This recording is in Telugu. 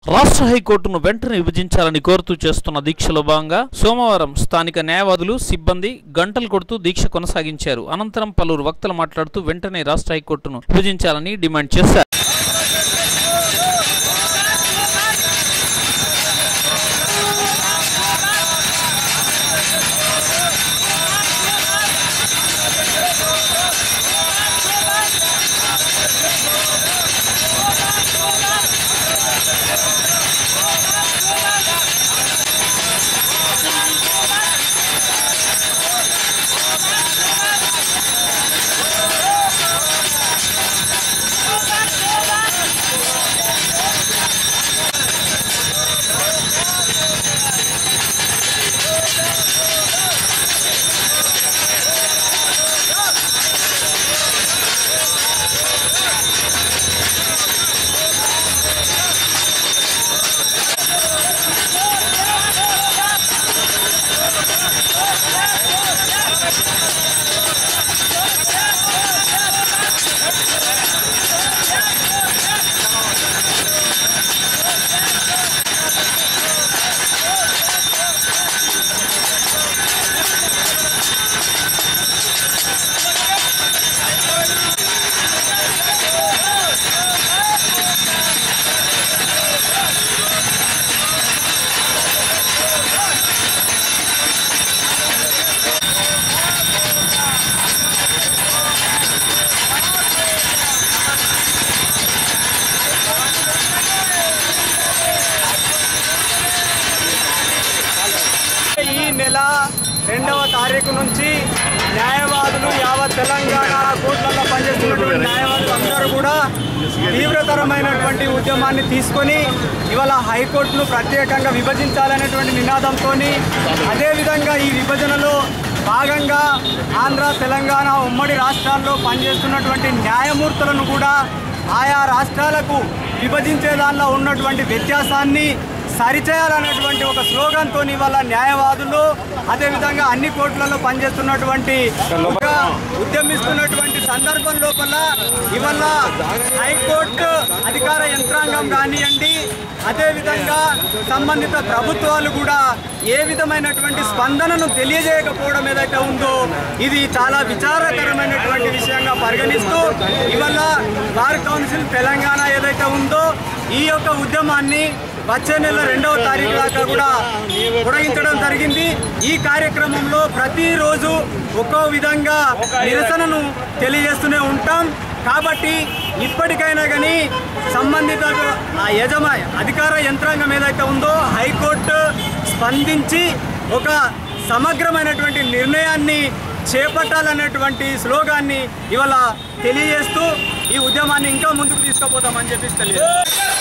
రాష్ట్ర హైకోర్టును వెంటనే విభజించాలని కోరుతూ చేస్తున్న దీక్షలో భాగంగా సోమవారం స్థానిక న్యాయవాదులు సిబ్బంది గంటలు కొడుతూ దీక్ష కొనసాగించారు అనంతరం పలువురు వక్తలు మాట్లాడుతూ వెంటనే రాష్ట్ర హైకోర్టును విభజించాలని డిమాండ్ చేశారు ఈ నెల రెండవ తారీఖు నుంచి న్యాయవాదులు యావత్ తెలంగాణ కోర్టులలో పనిచేస్తున్నటువంటి న్యాయవాదులు అందరూ కూడా తీవ్రతరమైనటువంటి ఉద్యమాన్ని తీసుకొని ఇవాళ హైకోర్టును ప్రత్యేకంగా విభజించాలనేటువంటి నినాదంతో అదేవిధంగా ఈ విభజనలో భాగంగా ఆంధ్ర తెలంగాణ ఉమ్మడి రాష్ట్రాల్లో పనిచేస్తున్నటువంటి న్యాయమూర్తులను కూడా ఆయా రాష్ట్రాలకు విభజించే దానిలో ఉన్నటువంటి వ్యత్యాసాన్ని సరిచేయాలన్నటువంటి ఒక స్లోగన్తో ఇవాళ న్యాయవాదులు అదేవిధంగా అన్ని కోర్టులలో పనిచేస్తున్నటువంటి ఒక ఉద్యమిస్తున్నటువంటి సందర్భం లోపల ఇవాళ హైకోర్టు అధికార యంత్రాంగం కానివ్వండి అదేవిధంగా సంబంధిత ప్రభుత్వాలు కూడా ఏ విధమైనటువంటి స్పందనను తెలియజేయకపోవడం ఏదైతే ఉందో ఇది చాలా విచారకరమైనటువంటి విషయంగా పరిగణిస్తూ ఇవాళ బార్ కౌన్సిల్ తెలంగాణ ఏదైతే ఉందో ఈ యొక్క ఉద్యమాన్ని వచ్చే నెల రెండవ తారీఖు దాకా కూడా పొడిగించడం జరిగింది ఈ కార్యక్రమంలో ప్రతిరోజు ఒక్కో విధంగా నిరసనను తెలియజేస్తూనే ఉంటాం కాబట్టి ఇప్పటికైనా కానీ సంబంధిత ఆ యజమా అధికార యంత్రాంగం ఏదైతే ఉందో హైకోర్టు స్పందించి ఒక సమగ్రమైనటువంటి నిర్ణయాన్ని చేపట్టాలనేటువంటి స్లోగాన్ని ఇవాళ తెలియజేస్తూ ఈ ఉద్యమాన్ని ఇంకా ముందుకు తీసుకుపోతామని చెప్పి తెలియదు